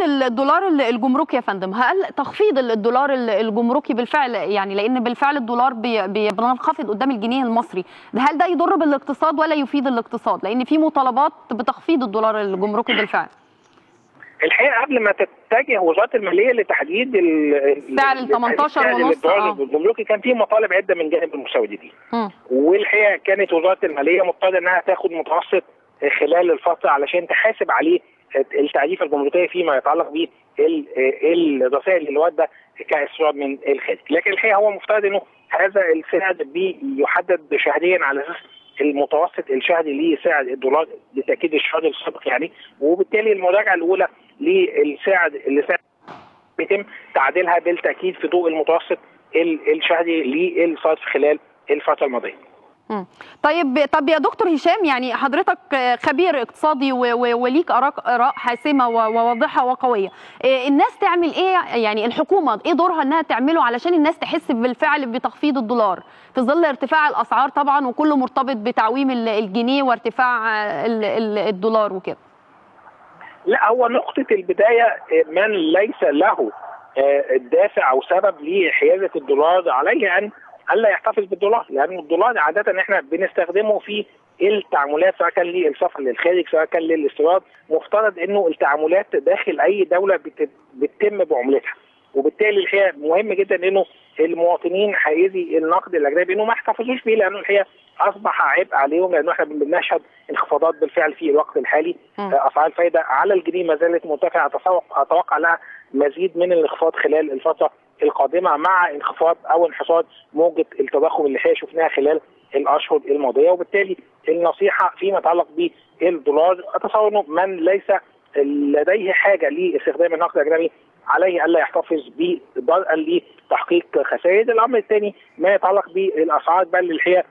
الدولار الجمركي يا فندم هل تخفيض الدولار الجمركي بالفعل يعني لان بالفعل الدولار بينخفض قدام الجنيه المصري هل ده يضر بالاقتصاد ولا يفيد الاقتصاد لان في مطالبات بتخفيض الدولار الجمركي بالفعل الحقيقه قبل ما تتجه وزاره الماليه لتحديد سعر ال 18 ونص الجمركي كان في مطالب عده من جانب المستوردين والحقيقه كانت وزاره الماليه مضطره انها تاخد متوسط خلال الفتره علشان تحاسب عليه التعريفه الجمركيه فيما يتعلق ب الرسائل اللي وارده كاستيراد من الخارج، لكن الحقيقه هو مفترض انه هذا السعر بيحدد شهريا على اساس المتوسط الشهري لسعر الدولار بالتاكيد الشهر السابق يعني وبالتالي المراجعه الاولى للسعر اللي سعر بيتم تعديلها بالتاكيد في ضوء المتوسط الشهري للصرف خلال الفتره الماضيه. طيب طب يا دكتور هشام يعني حضرتك خبير اقتصادي وليك اراء حاسمه وواضحه وقويه الناس تعمل ايه يعني الحكومه ايه دورها انها تعمله علشان الناس تحس بالفعل بتخفيض الدولار في ظل ارتفاع الاسعار طبعا وكله مرتبط بتعويم الجنيه وارتفاع الدولار وكده لا هو نقطه البدايه من ليس له الدافع او سبب لحيازه الدولار عليه ان الا يحتفظ بالدولار لان الدولار عاده احنا بنستخدمه في التعاملات سواء كان للسفر للخارج سواء كان للاستيراد مفترض انه التعاملات داخل اي دوله بتتم بعملتها وبالتالي الحقيقه مهم جدا انه المواطنين حيزي النقد الاجنبي انه ما يحتفظوش بيه لانه الحقيقه اصبح عبء عليهم لانه احنا بنشهد انخفاضات بالفعل في الوقت الحالي اسعار الفائده على الجنيه ما زالت مرتفعه اتوقع لها مزيد من الانخفاض خلال الفتره القادمه مع انخفاض او انحصار موجه التضخم اللي احنا شفناها خلال الاشهر الماضيه وبالتالي النصيحه فيما يتعلق بالدولار اتصور انه من ليس لديه حاجه لاستخدام النقد الاجنبي عليه الا يحتفظ به ضرءا لتحقيق خسائر الامر الثاني ما يتعلق بالاسعار بل الحقيقه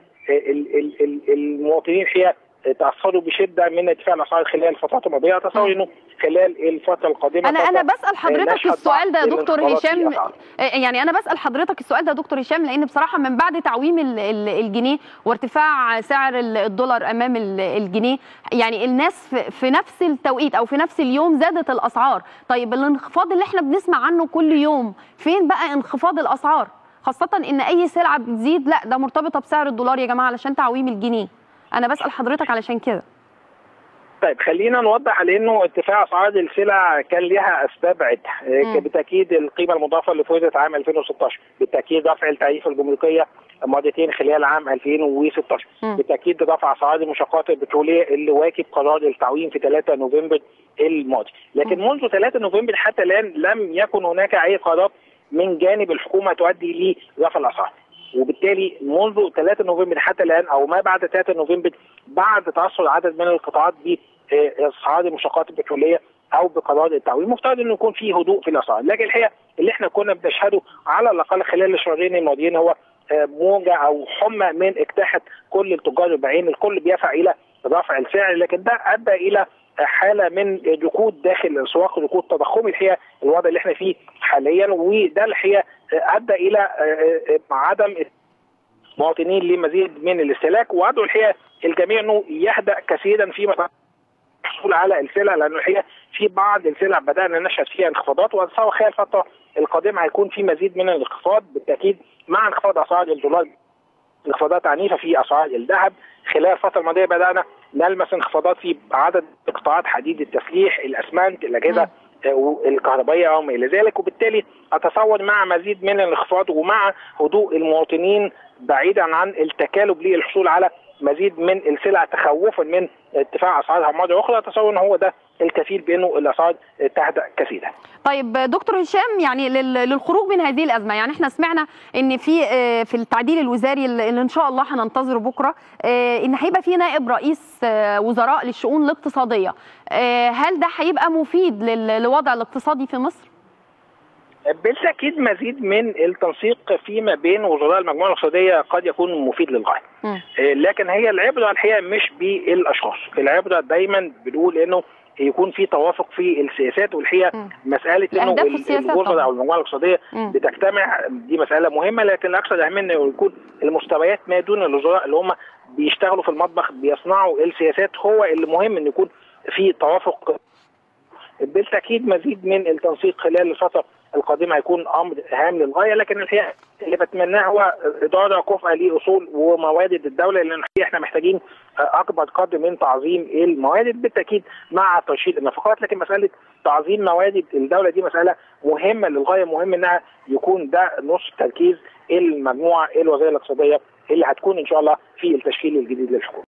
المواطنين الحقيقه تاثروا بشده من ارتفاع الاسعار خلال الفترات الماضيه اتصور انه خلال الفتره القادمه انا انا بسال حضرتك السؤال ده يا دكتور هشام يعني انا بسال حضرتك السؤال ده يا دكتور هشام لان بصراحه من بعد تعويم الجنيه وارتفاع سعر الدولار امام الجنيه يعني الناس في نفس التوقيت او في نفس اليوم زادت الاسعار طيب الانخفاض اللي احنا بنسمع عنه كل يوم فين بقى انخفاض الاسعار خاصه ان اي سلعه بتزيد لا ده مرتبطه بسعر الدولار يا جماعه علشان تعويم الجنيه انا بسال حضرتك علشان كده طيب خلينا نوضح على انه ارتفاع اسعار السلع كان لها اسباب عده بالتاكيد القيمه المضافه اللي فرضت عام 2016 بالتاكيد رفع التعريف الجمركيه مرتين خلال عام 2016 م. بالتاكيد رفع اسعار المشتقات البتروليه اللي واكب قرار التعويم في 3 نوفمبر الماضي لكن م. منذ 3 نوفمبر حتى الان لم يكن هناك اي قرارات من جانب الحكومه تؤدي لرفع الاسعار وبالتالي منذ 3 نوفمبر حتى الان او ما بعد 3 نوفمبر بعد تاثر عدد من القطاعات باسعار المشتقات البتروليه او بقرار التعويم مفترض انه يكون في هدوء في الاسعار لكن الحقيقه اللي احنا كنا بنشهده على الاقل خلال الشهرين الماضيين هو موجه او حمى من اجتاحه كل التجار البيعين الكل بيسعى الى رفع السعر لكن ده ادى الى حاله من ركود داخل الاسواق ركود تضخمي الحقيقه الوضع اللي احنا فيه حاليا وده الحقيقه ادى الى عدم مواطنين لمزيد من الاستهلاك وادعو الحقيقه الجميع انه يهدأ كثيرا فيما الحصول على السلع لانه الحقيقه في بعض السلع بدانا نشهد فيها انخفاضات واتصور خلال الفتره القادمه هيكون في مزيد من الانخفاض بالتاكيد مع انخفاض اسعار الدولار انخفاضات عنيفه في اسعار الذهب خلال الفتره الماضيه بدانا نلمس انخفاضات في عدد قطاعات حديد التسليح الاسمنت الاجهزه الكهربائيه وما الى ذلك وبالتالي اتصور مع مزيد من الانخفاض ومع هدوء المواطنين بعيدا عن التكالب للحصول على مزيد من السلع تخوفا من ارتفاع اسعارها مره اخرى اتصور ان هو ده الكفيل بانه الاسعار تهدأ كثيرا. طيب دكتور هشام يعني للخروج من هذه الازمه يعني احنا سمعنا ان في في التعديل الوزاري اللي ان شاء الله هننتظره بكره ان هيبقى في نائب رئيس وزراء للشؤون الاقتصاديه. هل ده هيبقى مفيد للوضع الاقتصادي في مصر؟ بالتاكيد مزيد من التنسيق فيما بين وزراء المجموعه الاقتصاديه قد يكون مفيد للغايه. لكن هي العبره الحقيقه مش بالاشخاص، العبره دايما بنقول انه يكون في توافق في السياسات والحقيقه م. مساله انه الوزراء او المجموعه الاقتصاديه م. بتجتمع دي مساله مهمه لكن الاكثر اهميه انه يكون المستويات ما دون الوزراء اللي هم بيشتغلوا في المطبخ بيصنعوا السياسات هو اللي مهم ان يكون في توافق بالتاكيد مزيد من التنسيق خلال الفتره القادمه هيكون امر هام للغايه لكن الحقيقه اللي بتمناه هو اداره كفء لاصول وموارد الدوله لان احنا محتاجين اكبر قدر من تعظيم الموارد بالتاكيد مع ترشيد النفقات لكن مساله تعظيم موارد الدوله دي مساله مهمه للغايه مهم انها يكون ده نص تركيز المجموعه الوزاريه الاقتصاديه اللي هتكون ان شاء الله في التشكيل الجديد للحكومه.